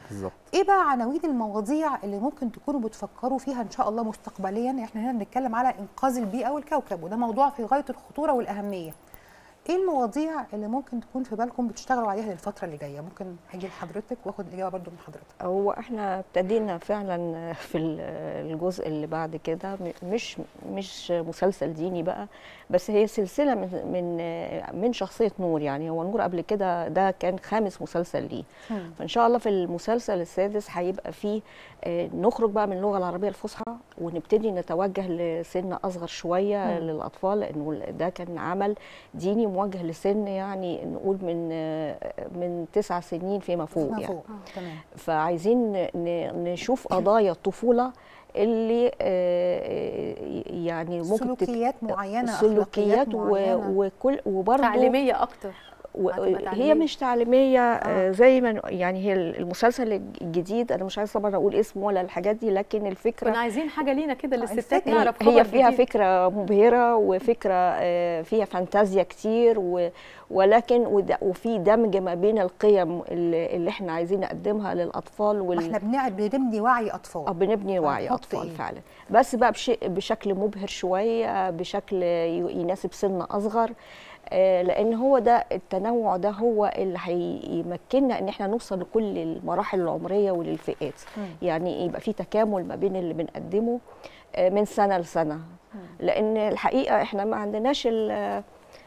بالظبط ايه بقى عناوين المواضيع اللي ممكن تكونوا بتفكروا فيها ان شاء الله مستقبليا احنا هنا بنتكلم على انقاذ البيئه والكوكب وده موضوع في غايه الخطوره والاهميه ايه المواضيع اللي ممكن تكون في بالكم بتشتغلوا عليها للفتره اللي جايه ممكن هاجي لحضرتك واخد الاجابه برضو من حضرتك هو احنا ابتدينا فعلا في ال- الجزء اللي بعد كده م- مش مش مسلسل ديني بقى بس هي سلسله من من من شخصيه نور يعني هو نور قبل كده ده كان خامس مسلسل ليه مم. فان شاء الله في المسلسل السادس هيبقى فيه آه، نخرج بقى من اللغه العربيه الفصحى ونبتدي نتوجه لسن اصغر شويه مم. للاطفال لانه ده كان عمل ديني موجه لسن يعني نقول من آه، من تسع سنين فيما فوق ما يعني فوق تمام فعايزين ن- نشوف قضايا الطفوله اللي آه، يعني ممكن تت- سلوكيات معينه سلوكيات أخلاقيات و- معينة. وكل وبرضه تعليميه اكتر و- هتبقى هي تعليمية. مش تعليميه آه. آه. زي ما يعني هي المسلسل الجديد انا مش عايزه طبعا اقول اسمه ولا الحاجات دي لكن الفكره كنا عايزين حاجه لينا كده للستات الفكرة نعرف هي خبر فيها جديد. فكره مبهره وفكره آه، فيها فانتازيا كتير و- ولكن ود- وفي دمج ما بين القيم اللي اللي احنا عايزين نقدمها للاطفال وال احنا بنع- بنبني وعي اه اطفال بنبني وعي هنحط اطفال إيه؟ فعلا بس بقى بشيء بشكل مبهر شويه بشكل ي- يناسب سن اصغر آه، لان هو ده التنوع ده هو اللي هيمكننا ان احنا نوصل لكل المراحل العمريه وللفئات مم. يعني يبقى في تكامل ما بين اللي بنقدمه آه، من سنه لسنه لان الحقيقه احنا ما عندناش ال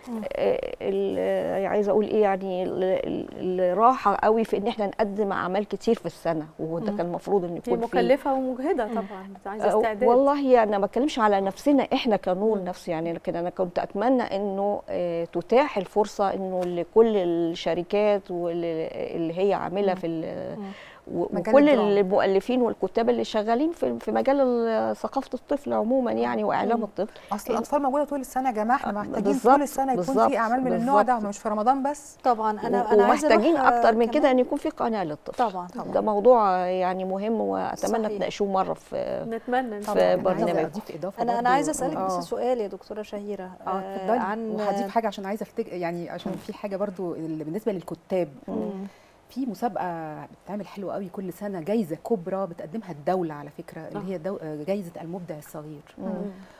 ال- عايزه اقول ايه يعني ال- ال- الراحه قوي في ان احنا نقدم اعمال كتير في السنه وهو ده مم. كان المفروض ان دي يكون فيه مكلفه ومجهده طبعا عايزه أه، استعداد والله انا ما بتكلمش على نفسنا احنا كنور نفسي يعني لكن انا كنت اتمنى انه آه، تتاح الفرصه انه لكل الشركات واللي هي عامله في ال- مم. و- مجال وكل الدراما. المؤلفين والكتاب اللي شغالين في في مجال ال- ثقافه الطفل عموما يعني واعلام مم. الطفل اصل الاطفال موجوده طول السنه يا جماعه احنا آه، محتاجين بالظبط، طول السنه يكون بالظبط، في اعمال من النوع ده بالظبط. مش في رمضان بس طبعا انا و- انا عايزه ومحتاجين أروح، اكتر من كمان- كده ان يكون في قناه للطفل طبعا ده طبعا موضوع يعني مهم واتمنى صحيح. تناقشوه مره في نتمنى إن في شاء طبعاً. الله. أنا عايزة برنامج. اضيف اضافه انا انا برضو. عايزه اسالك آه. بس سؤال يا دكتوره شهيره اه آه، اتفضلي عن وهضيف حاجه عشان عايزه افتكر يعني عشان في حاجه برضو اللي بالنسبه للكتاب مم. في مسابقه بتتعمل حلوه قوي كل سنه جايزه كبرى بتقدمها الدوله على فكره اللي هي دو... جايزه المبدع الصغير مم.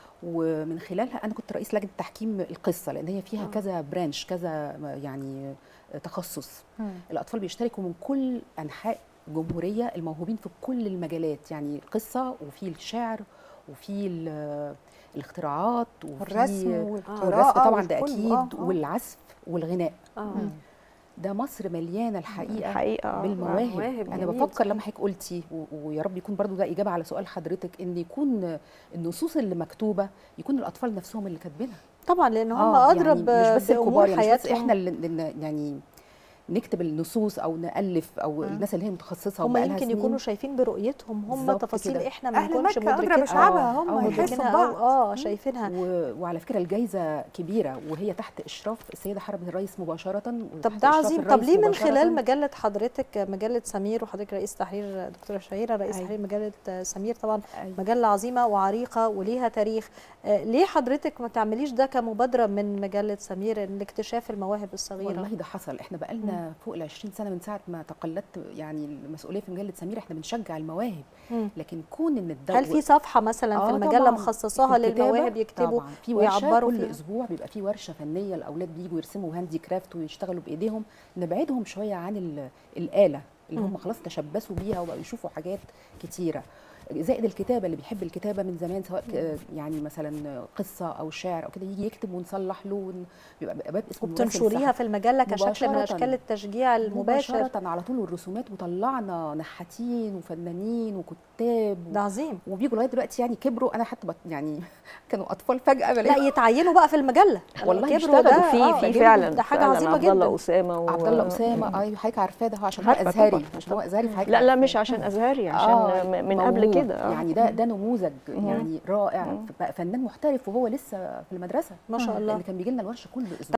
ومن خلالها انا كنت رئيس لجنه تحكيم القصه لان هي فيها كذا برانش كذا يعني تخصص مم. الاطفال بيشتركوا من كل انحاء الجمهوريه الموهوبين في كل المجالات يعني القصه وفي الشعر وفي ال- الاختراعات وفي والرسم والرسم والقراءه طبعا ده والكل. اكيد آه، آه. والعزف والغناء اه مم. ده مصر مليانه الحقيقه الحقيقه بالمواهب مواهب انا جميل، بفكر صحيح. لما حضرتك قلتي و- ويا رب يكون برضو ده اجابه على سؤال حضرتك ان يكون النصوص اللي مكتوبه يكون الاطفال نفسهم اللي كاتبينها طبعا لان هم آه، ادرى يعني مش بس بامور الكبار يعني مش بس حياتهم احنا اللي اللي يعني نكتب النصوص او نالف او مم. الناس اللي هي متخصصه هم وبقالها يمكن سنين. يكونوا شايفين برؤيتهم هم بالظبط تفاصيل كده. احنا ما اهل نكونش مكه ادرى مدركينها بشعبها آه، هم آه، يحسوا مدركينها ببعض أو- اه شايفينها و... وعلى فكره الجائزه كبيره وهي تحت اشراف السيده حرب الرئيس مباشره طب وتحت ده إشراف عظيم طب الرئيس ليه من مباشرة. خلال مجله حضرتك مجله سمير وحضرتك رئيس تحرير دكتوره شهيره رئيس أيوة. تحرير مجله سمير طبعا أيوة. مجله عظيمه وعريقه وليها تاريخ آه، ليه حضرتك ما تعمليش ده كمبادره من مجله سمير لاكتشاف المواهب الصغيره والله ده حصل احنا بقالنا فوق ال 20 سنه من ساعه ما تقلدت يعني المسؤوليه في مجله سمير احنا بنشجع المواهب مم. لكن كون ان الدولة هل في صفحه مثلا في آه المجله طبعاً. مخصصاها في الكتابة للمواهب يكتبوا طبعا في ورشه ويعبروا كل فيها. اسبوع بيبقى في ورشه فنيه الاولاد بييجوا يرسموا هاندي كرافت ويشتغلوا بايديهم نبعدهم شويه عن ال- الاله اللي هم خلاص تشبثوا بيها وبقوا يشوفوا حاجات كتيره زائد الكتابه اللي بيحب الكتابه من زمان سواء ك- يعني مثلا قصه او شعر او كده يجي يكتب ونصلح له ون- بيبقى باب اسمه المراسل وبتنشريها الصحفي. في المجله كشكل من مباشرة. اشكال التشجيع المباشر مباشره على طول والرسومات وطلعنا نحاتين وفنانين وكتاب ده عظيم وبيجوا لغايه دلوقتي يعني كبروا انا حتى بت يعني كانوا اطفال فجاه لا بلاقيهم يتعينوا بقى في المجله والله كبروا ده يشتغلوا في آه، في جدا. فعلا ده حاجه فعلاً عظيمه عبد الله جدا اسامه و... عبد الله اسامه ايوه حضرتك عارفاه ده هو عشان هو عارفة ازهري طبعاً، عشان هو ازهري فحضرتك لا لا عارفاه. مش عشان ازهري عشان آه، م- من قبل موهوب. كده آه. يعني ده ده نموذج مم. يعني رائع مم. بقى فنان محترف وهو لسه في المدرسه ما شاء الله اللي كان بيجي لنا الورشه كل اسبوع